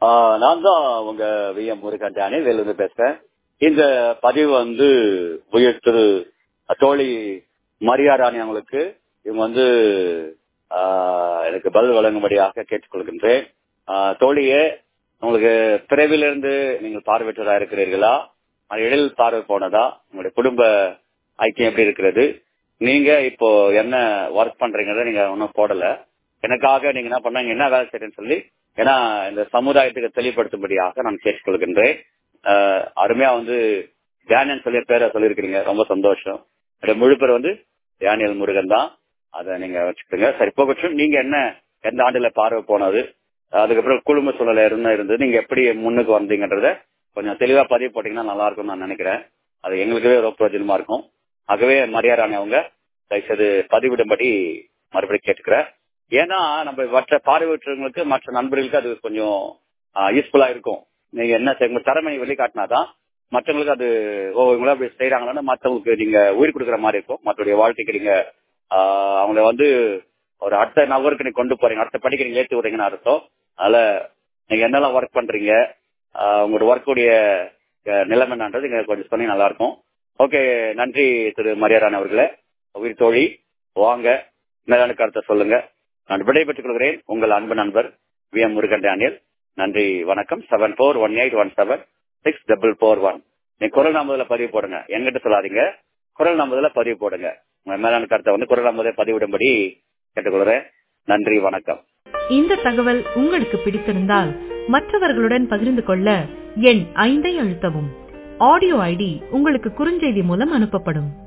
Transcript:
ஆஹ் நான் தான் உங்க V M Murugan Johnny Vellore பேசுறேன் இந்த பதிவு வந்து உயர் திரு தோழி மரியா ராணி அவங்களுக்கு இவங்க வந்து ஆஹ் எனக்கு பதில் வழங்கும்படியாக கேட்டுக்கொள்கின்றேன் ஆஹ் தோழியே உங்களுக்கு பிறவிலிருந்து நீங்கள் பார்வையற்றதா இருக்கிறீர்களா அது எழில் பார்வை போனதா உங்களுடைய குடும்ப ஐக்கியம் எப்படி இருக்கிறது நீங்க இப்போ என்ன ஒர்க் பண்றீங்கறத நீங்க ஒன்னும் போடல எனக்காக நீங்க என்ன பண்ணாங்க என்ன வேலை செய்யறேன்னு சொல்லி ஏன்னா இந்த சமுதாயத்துக்கு தெளிவுபடுத்தும்படியாக நான் கேட்டுக்கொள்கின்றேன் ஆஹ் அருமையா வந்து டேனியல் சொல்லி பேரை சொல்லியிருக்கிறீங்க ரொம்ப சந்தோஷம் என்னோட முழு பேர் வந்து டேனியல் முருகன் தான் அதை நீங்க வச்சுக்கிடுங்க சரி போகட்டும் நீங்க என்ன எந்த ஆண்டுல பார்வை போனது அதுக்கப்புறம் குடும்ப சூழல என்ன இருந்தது நீங்க எப்படி முன்னுக்கு வந்தீங்கன்றத கொஞ்சம் தெளிவா பதிவு போட்டீங்கன்னா நல்லா இருக்கும் நான் நினைக்கிறேன் அது எங்களுக்கவே ரொம்ப பிரயோஜனமா இருக்கும் ஆகவே மரியாதை அவங்க தயவுசெய்து பதிவிடும்படி மறுபடியும் கேட்டுக்கிறேன் ஏன்னா நம்ம மற்ற பார்வையற்றவங்களுக்கு மற்ற நண்பர்களுக்கு அது கொஞ்சம் யூஸ்ஃபுல்லா இருக்கும் நீங்க என்ன செய்ய திறமை வெளிக்காட்டினாதான் மற்றவங்களுக்கு அது ஓ இவங்கள அப்படி செய்யறாங்கன்னா மற்றவங்களுக்கு நீங்க உயிர் கொடுக்குற மாதிரி இருக்கும் மற்றவருடைய வாழ்க்கைக்கு நீங்க ஆஹ் அவங்கள வந்து ஒரு அடுத்த நபருக்கு நீங்க கொண்டு போறீங்க அடுத்த படிக்க நீங்க ஏற்றி விடுறீங்கன்னு அர்த்தம் அதனால நீங்க என்னெல்லாம் ஒர்க் பண்றீங்க உங்களோட ஒர்க்குடைய நிலைமை என்னன்றது நீங்க கொஞ்சம் சொன்னீங்க நல்லா இருக்கும் ஓகே நன்றி திரு மரியாரான் அவர்களே உயிர் தோழி வாங்க மேலான கருத்தை சொல்லுங்க நான் விடைபெற்றுக் கொள்கிறேன் உங்கள் அன்பு நண்பர் வி எம் முருகன் டேனியல் நன்றி வணக்கம் seven four one eight one seven six double four one நீங்க குரல் நாமதில் பதிவு போடுங்க எங்கிட்ட சொல்லாதீங்க குரல் நாமதில் பதிவு போடுங்க உங்க மேலான கருத்தை வந்து குரல் நாமதில் பதிவிடும்படி கேட்டுக்கொள்கிறேன் நன்றி வணக்கம் இந்த தகவல் உங்களுக்கு பிடித்திருந்தால் மற்றவர்களுடன் பகிர்ந்து கொள்ள எண் ஐந்தை அழுத்தவும் ஆடியோ ஐடி உங்களுக்கு குறுஞ்செய்தி மூலம் அனுப்பப்படும்